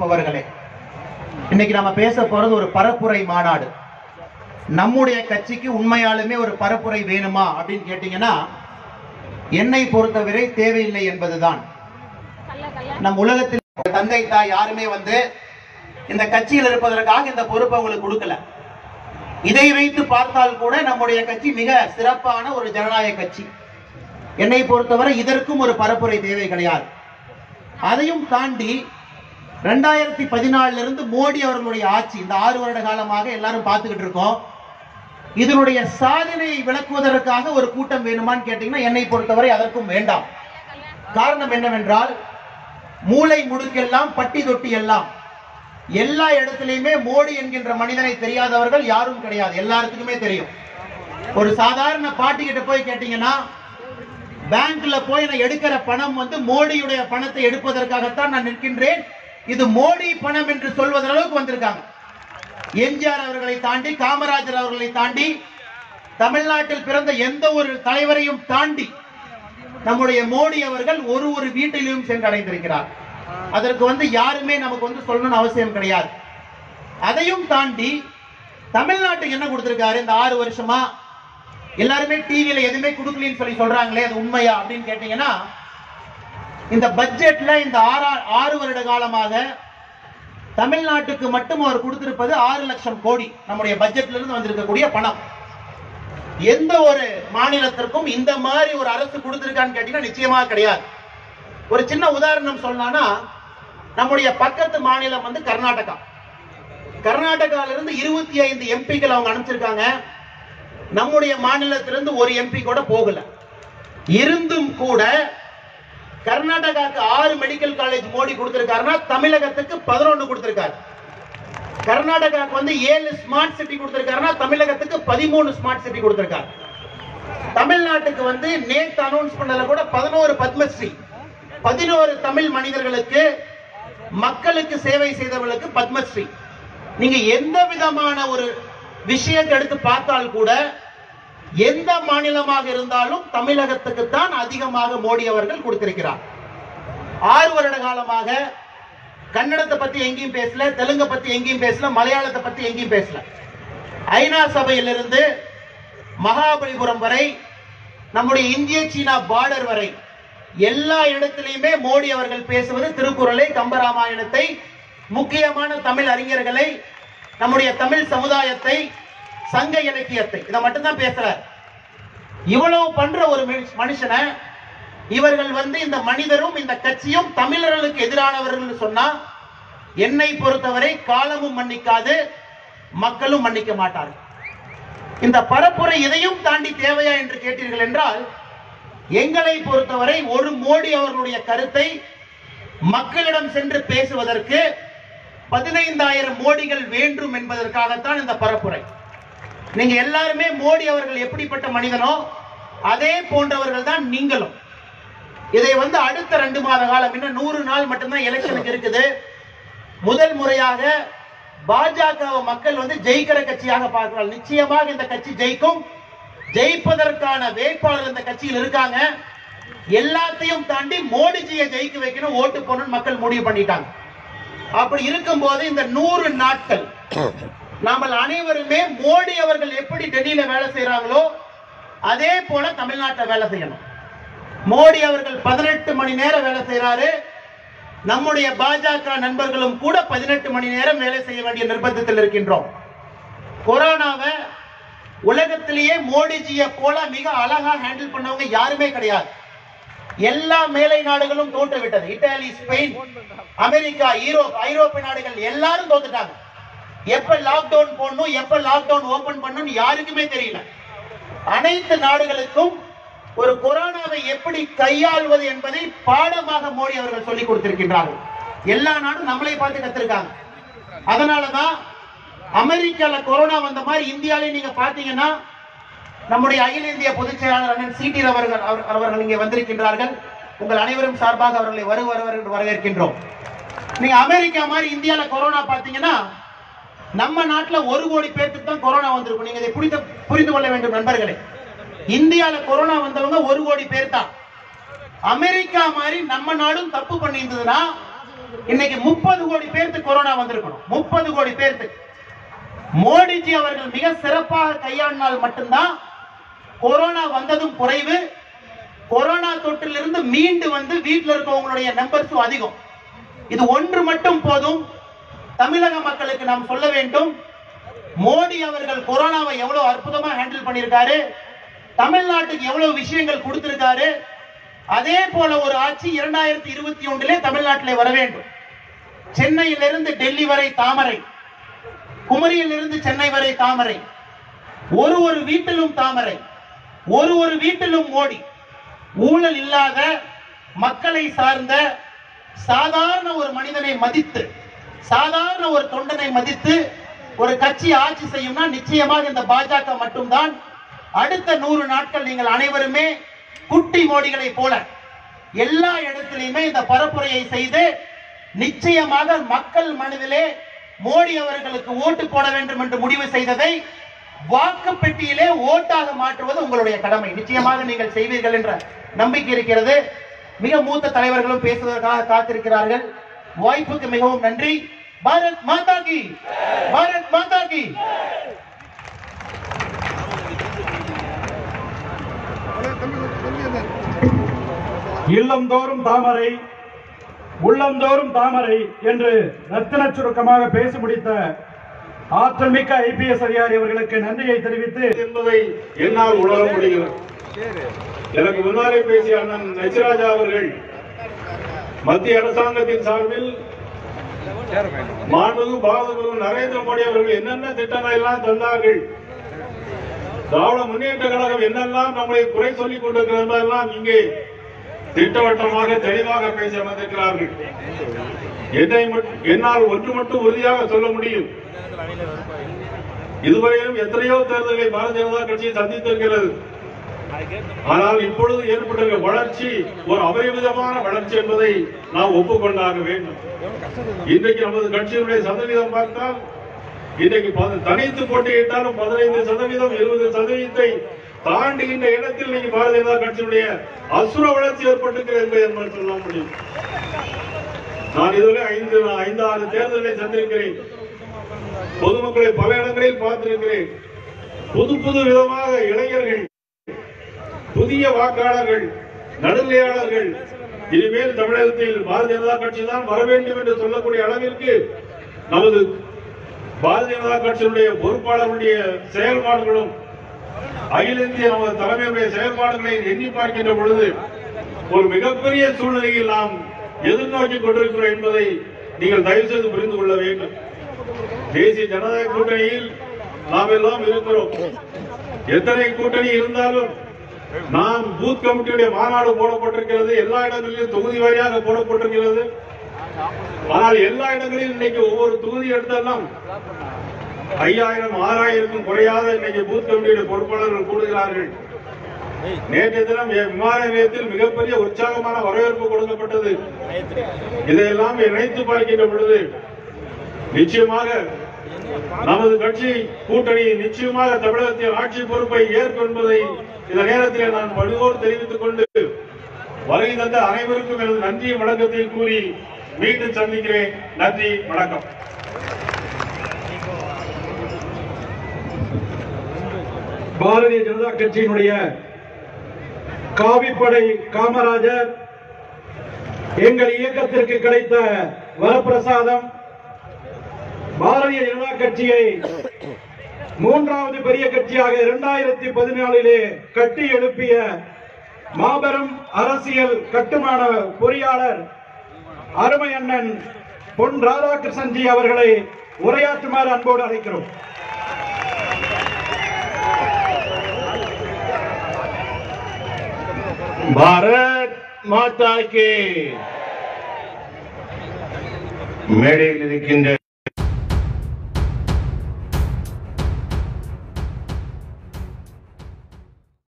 அவர்களே இன்னைக்கு நம்ம பேச போறது ஒரு பரப்புரை மாநாடு நம்முடைய கட்சிக்கு உண்மையாலுமே ஒரு பரப்புரை வேணுமா அப்படின்னு கேட்டீங்கன்னா என்னை பொறுத்தவரை தேவையில்லை என்பதுதான் நம் உலகத்தில் தந்தை தாய் யாருமே வந்து இந்த கட்சியில் இருப்பதற்காக இந்த பொறுப்பை உங்களுக்கு கொடுக்கல இதை வைத்து பார்த்தால் கூட நம்முடைய கட்சி மிக சிறப்பான ஒரு ஜனநாயக கட்சி என்னை பொறுத்தவரை இதற்கும் ஒரு பரப்புரை தேவை கிடையாது அதையும் தாண்டி ரெண்டாயிரத்தி பதினாலுல இருந்து மோடி அவர்களுடைய ஆட்சி இந்த ஆறு வருட காலமாக எல்லாரும் பார்த்துக்கிட்டு இருக்கோம் இதனுடைய சாதனையை விளக்குவதற்காக ஒரு கூட்டம் வேணுமான்னு கேட்டீங்கன்னா என்னை பொறுத்தவரை அதற்கும் வேண்டாம் காரணம் என்னவென்றால் மூளை முடுக்கெல்லாம் பட்டி தொட்டி எல்லாம் எல்லா இடத்திலையுமே மோடி என்கின்ற மனிதனை தெரியாதவர்கள் யாரும் கிடையாது எல்லாத்துக்குமே தெரியும் ஒரு சாதாரண பாட்டி கிட்ட போய் கேட்டீங்கன்னா பேங்க்ல போய் நான் எடுக்கிற பணம் வந்து மோடியுடைய பணத்தை எடுப்பதற்காகத்தான் நான் நிற்கின்றேன் இது மோடி பணம் என்று சொல்வதன் அளவுக்கு வந்திருக்காங்க எம்ஜிஆர் அவர்களை தாண்டி காமராஜர் அவர்களை தாண்டி தமிழ்நாட்டில் பிறந்த எந்த ஒரு தலைவரையும் தாண்டி நம்முடைய மோடி அவர்கள் ஒரு ஒரு வீட்டிலும் சென்றடைந்திருக்கிறார் அதற்கு வந்து யாருமே நமக்கு வந்து சொல்லணும்னு அவசியம் கிடையாது அதையும் தாண்டி தமிழ்நாட்டுக்கு என்ன கொடுத்திருக்காரு இந்த ஆறு வருஷமா எல்லாருமே டிவியில எதுவுமே கொடுக்கலன்னு சொல்லி சொல்றாங்களே அது உண்மையா அப்படின்னு கேட்டீங்கன்னா இந்த பட்ஜெட்ல இந்த ஆறா ஆறு வருட காலமாக தமிழ்நாட்டுக்கு மட்டும் அவர் கொடுத்திருப்பது ஆறு லட்சம் கோடி நம்முடைய பட்ஜெட்ல இருந்து வந்திருக்கக்கூடிய பணம் எந்த ஒரு மாநிலத்திற்கும் இந்த மாதிரி ஒரு அரசு கொடுத்திருக்கான்னு கேட்டீங்கன்னா நிச்சயமா கிடையாது ஒரு சின்ன உதாரணம் சொல்லலாம்னா நம்முடைய பக்கத்து மாநிலம் வந்து கர்நாடகா கர்நாடகால இருந்து இருபத்தி ஐந்து எம்பிக்கள் அவங்க அனுப்பிச்சிருக்காங்க நம்முடைய மாநிலத்திலிருந்து ஒரு எம்பி கூட போகல இருந்தும் கூட கர்நாடகாக்கு ஆறு மெடிக்கல் காலேஜ் மோடி கொடுத்திருக்காருன்னா தமிழகத்துக்கு பதினொன்னு கொடுத்திருக்காரு கர்நாடகாக்கு வந்து ஏழு ஸ்மார்ட் சிட்டி கொடுத்திருக்காருன்னா தமிழகத்துக்கு பதிமூணு ஸ்மார்ட் சிட்டி கொடுத்திருக்காரு தமிழ்நாட்டுக்கு வந்து நேத்து அனௌன்ஸ் பண்ணல கூட பதினோரு பத்மஸ்ரீ பதினோரு தமிழ் மனிதர்களுக்கு மக்களுக்கு சேவை செய்தவர்களுக்கு பத்மஸ்ரீ நீங்க எந்த விதமான ஒரு விஷயத்தை எடுத்து பார்த்தால் கூட எந்த மாநிலமாக இருந்தாலும் தமிழகத்துக்கு தான் அதிகமாக மோடி அவர்கள் கொடுத்திருக்கிறார் ஆறு வருட காலமாக கன்னடத்தை பத்தி எங்கேயும் பேசல தெலுங்க பத்தி எங்கேயும் பேசல மலையாளத்தை பத்தி எங்கேயும் பேசல ஐநா சபையிலிருந்து மகாபலிபுரம் வரை நம்முடைய இந்திய சீனா பார்டர் வரை எல்லா இடத்திலையுமே மோடி அவர்கள் பேசுவது திருக்குறளை கம்பராமாயணத்தை முக்கியமான தமிழ் அறிஞர்களை நம்முடைய தமிழ் சமுதாயத்தை சங்க இலக்கியத்தை இதை மட்டும்தான் பேசுறார் இவ்வளவு பண்ற ஒரு மனுஷ- மனுஷனை இவர்கள் வந்து இந்த மனிதரும் இந்த கட்சியும் தமிழர்களுக்கு எதிரானவர்கள் சொன்னா என்னை பொறுத்தவரை காலமும் மன்னிக்காது மக்களும் மன்னிக்க மாட்டார்கள் இந்த பரப்புரை இதையும் தாண்டி தேவையா என்று கேட்டீர்கள் என்றால் எங்களை பொறுத்தவரை ஒரு மோடி அவர்களுடைய கருத்தை மக்களிடம் சென்று பேசுவதற்கு பதினைந்தாயிரம் மோடிகள் வேண்டும் என்பதற்காகத்தான் இந்த பரப்புரை நீங்க எல்லாருமே மோடி அவர்கள் எப்படிப்பட்ட மனிதனோ அதே போன்றவர்கள் தான் நீங்களும் இதை வந்து அடுத்த ரெண்டு மாத காலம் இன்னும் நூறு நாள் மட்டும்தான் எலெக்ஷனுக்கு இருக்குது முதல் முறையாக பாஜக மக்கள் வந்து ஜெயிக்கிற கட்சியாக பார்க்கிறார்கள் நிச்சயமாக இந்த கட்சி ஜெயிக்கும் ஜெயிப்பதற்கான வேட்பாளர் இந்த கட்சியில் இருக்காங்க எல்லாத்தையும் தாண்டி மோடிஜியை ஜெயிக்க வைக்கணும் ஓட்டு போடணும்னு மக்கள் முடிவு பண்ணிட்டாங்க அப்படி இருக்கும்போது இந்த நூறு நாட்கள் நாமல் அனைவருமே மோடி அவர்கள் எப்படி டெல்லியில வேலை செய்யறாங்களோ அதே போல தமிழ்நாட்டில் வேலை செய்யணும் மோடி அவர்கள் பதினெட்டு மணி நேரம் வேலை செய்யறாரு நம்முடைய பாஜக நண்பர்களும் கூட பதினெட்டு மணி நேரம் வேலை செய்ய வேண்டிய நிர்பந்தத்தில் இருக்கின்றோம் கொரோனாவை உலகத்திலேயே மோடிஜியை போல மிக அழகா ஹேண்டில் பண்ணவங்க யாருமே கிடையாது எல்லா மேலை நாடுகளும் தோற்று விட்டது இத்தாலி ஸ்பெயின் அமெரிக்கா யூரோப் ஐரோப்பிய நாடுகள் எல்லாரும் தோத்துட்டாங்க எப்ப லாக்டவுன் போடணும் எப்ப லாக்டவுன் ஓபன் பண்ணணும் யாருக்குமே தெரியல அனைத்து நாடுகளுக்கும் ஒரு கொரோனாவை எப்படி கையாள்வது என்பதை பாடமாக மோடி அவர்கள் சொல்லிக் கொடுத்திருக்கின்றார்கள் எல்லா நாடும் நம்மளை பார்த்து கத்திருக்காங்க அதனாலதான் அமெரிக்கால கொரோனா வந்த மாதிரி இந்தியாவிலே நீங்க பாத்தீங்கன்னா நம்முடைய அகில இந்திய பொதுச் செயலாளர் அண்ணன் சிடி அவர்கள் அவர்- அவர்கள் இங்கே வந்திருக்கின்றார்கள் உங்கள் அனைவரும் சார்பாக அவர்களை வரு வருவர் என்று வரவேற்கின்றோம் நீங்க அமெரிக்கா மாதிரி இந்தியால கொரோனா பாத்தீங்கன்னா நம்ம நாட்டுல ஒரு கோடி பேருக்கு தான் கொரோனா வந்திருக்கும் நீங்க இதை புரிந்து புரிந்து கொள்ள வேண்டும் நண்பர்களே இந்தியால கொரோனா வந்தவங்க ஒரு கோடி பேர் தான் அமெரிக்கா மாதிரி நம்ம நாடும் தப்பு பண்ணியிருந்ததுன்னா இன்னைக்கு முப்பது கோடி பேருக்கு கொரோனா வந்திருக்கணும் முப்பது கோடி பேருக்கு மோடிஜி அவர்கள் மிக சிறப்பாக கையாண்டினால் மட்டும்தான் கொரோனா வந்ததும் குறைவு கொரோனா தொற்றிலிருந்து மீண்டு வந்து வீட்டில் இருக்கவங்களுடைய நம்பர்ஸும் அதிகம் இது ஒன்று மட்டும் போதும் தமிழக மக்களுக்கு நாம் சொல்ல வேண்டும் மோடி அவர்கள் கொரோனாவை எவ்வளவு அற்புதமா ஹேண்டில் பண்ணியிருக்காரு தமிழ்நாட்டுக்கு எவ்வளவு விஷயங்கள் கொடுத்திருக்காரு அதே போல ஒரு ஆட்சி இரண்டாயிரத்தி இருபத்தி ஒன்றிலே தமிழ்நாட்டிலே வர வேண்டும் சென்னையிலிருந்து டெல்லி வரை தாமரை குமரியிலிருந்து சென்னை வரை தாமரை ஒரு ஒரு வீட்டிலும் தாமரை ஒரு ஒரு வீட்டிலும் மோடி ஊழல் இல்லாத மக்களை சார்ந்த சாதாரண ஒரு மனிதனை மதித்து சாதாரண ஒரு தொண்டனை மதித்து ஒரு கட்சி ஆட்சி செய்யும்னா நிச்சயமாக இந்த பாஜக மட்டும்தான் அடுத்த நூறு நாட்கள் நீங்கள் அனைவருமே குட்டி மோடிகளை போல எல்லா இடத்திலையுமே இந்த பரப்புரையை செய்து நிச்சயமாக மக்கள் மனதிலே மோடி அவர்களுக்கு ஓட்டு போட வேண்டும் என்று முடிவு செய்ததை வாக்கு பெட்டியிலே ஓட்டாக மாற்றுவது உங்களுடைய கடமை நிச்சயமாக நீங்கள் செய்வீர்கள் என்ற நம்பிக்கை இருக்கிறது மிக மூத்த தலைவர்களும் பேசுவதற்காக காத்திருக்கிறார்கள் வாய்ப்புக்கு மிகவும் நன்றி பாரத் மாதா கி பாரத் மாதா கி இல்லந்தோறும் தாமரை உள்ளந்தோறும் தாமரை என்று ரத்தின சுருக்கமாக பேசி முடித்த ஆற்றல் மிக்க ஐபிஎஸ் அதிகாரி அவர்களுக்கு நன்றியை தெரிவித்து என்பதை என்னால் உணர முடிகிறது எனக்கு முன்னாலே பேசிய அண்ணன் நச்சிராஜா அவர்கள் மத்திய அரசாங்கத்தின் சார்பில் மாண்புகு பாரதகுரு நரேந்திர மோடி அவர்கள் என்னென்ன திட்டங்களை எல்லாம் தந்தார்கள் திராவிட முன்னேற்ற கழகம் என்னெல்லாம் நம்மளை குறை சொல்லிக் கொண்டிருக்கிறது என்பதெல்லாம் இங்கே திட்டவட்டமாக தெளிவாக பேசி அமர்ந்திருக்கிறார்கள் என்னை மட்- என்னால் ஒன்று மட்டும் உறுதியாக சொல்ல முடியும் இதுவரையிலும் எத்தனையோ தேர்தலை பாரதிய ஜனதா கட்சி சந்தித்திருக்கிறது ஆனால் இப்பொழுது ஏற்பட்டிருக்கிற வளர்ச்சி ஒரு அபரிமிதமான வளர்ச்சி என்பதை நாம் ஒப்புக்கொண்டாக வேண்டும் இன்றைக்கு நமது கட்சியினுடைய சதவீதம் பார்த்தால் இன்றைக்கு பத- தனித்து போட்டியிட்டாலும் பதினைந்து சதவீதம் இருபது சதவீதத்தை தாண்டுகின்ற இடத்தில் இன்னைக்கு பாரதிய ஜனதா கட்சியினுடைய அசுர வளர்ச்சி ஏற்பட்டிருக்கிறது என்பதை என்னால் சொல்ல முடியும் நான் இதுவரை ஐந்து ஐந்து ஆறு தேர்தலை சந்திருக்கிறேன் பொதுமக்களை பல இடங்களில் பார்த்திருக்கிறேன் புது புது விதமாக இளைஞர்கள் புதிய வாக்காளர்கள் நடுநிலையாளர்கள் இனிமேல் தமிழகத்தில் பாரதிய ஜனதா கட்சி தான் வர வேண்டும் என்று சொல்லக்கூடிய அளவிற்கு நமது பாரதிய ஜனதா கட்சியினுடைய பொறுப்பாளர்களுடைய செயல்பாடுகளும் அகில இந்திய நமது தலைமையுடைய செயல்பாடுகளை எண்ணி பார்க்கின்ற பொழுது ஒரு மிகப்பெரிய சூழ்நிலையில் நாம் எதிர்நோக்கி கொண்டிருக்கிறோம் என்பதை நீங்கள் தயவு செய்து புரிந்து கொள்ள வேண்டும் தேசிய ஜனநாயக கூட்டணியில் நாம் எல்லாம் இருக்கிறோம் எத்தனை கூட்டணி இருந்தாலும் நாம் பூத் கமிட்டியுடைய மாநாடு போடப்பட்டிருக்கிறது எல்லா இடங்களிலும் தொகுதி வாரியாக போடப்பட்டிருக்கிறது ஆனால் எல்லா இடங்களிலும் இன்னைக்கு ஒவ்வொரு தொகுதி எடுத்தாலும் ஐயாயிரம் ஆறாயிரக்கும் குறையாத இன்னைக்கு பூத் கமிட்டியுடைய பொறுப்பாளர்கள் கூடுகிறார்கள் நேற்றைய தினம் விமான நிலையத்தில் மிகப்பெரிய உற்சாகமான வரவேற்பு கொடுக்கப்பட்டது இதையெல்லாம் இணைத்து பார்க்கின்ற பொழுது நிச்சயமாக நமது கட்சி கூட்டணி நிச்சயமாக தமிழகத்தில் ஆட்சி பொறுப்பை ஏற்கும் என்பதை இந்த நேரத்தில் நான் பணிவோடு தெரிவித்துக் கொண்டு வருகை தந்த அனைவருக்கும் எனது நன்றி வணக்கத்தை கூறி மீண்டும் சந்திக்கிறேன் நன்றி வணக்கம் பாரதிய ஜனதா கட்சியினுடைய காவிப்படை காமராஜர் எங்கள் இயக்கத்திற்கு கிடைத்த வரப்பிரசாதம் பாரதிய ஜனதா கட்சியை மூன்றாவது பெரிய கட்சியாக இரண்டாயிரத்தி பதினாலிலே கட்டி எழுப்பிய மாபெரும் அரசியல் கட்டுமான பொறியாளர் அருமை அண்ணன் பொன் ராதாகிருஷ்ணன்ஜி அவர்களை உரையாற்றுமாறு அன்போடு அழைக்கிறோம் பாரத் மாதா கே மேடையில் இருக்கின்ற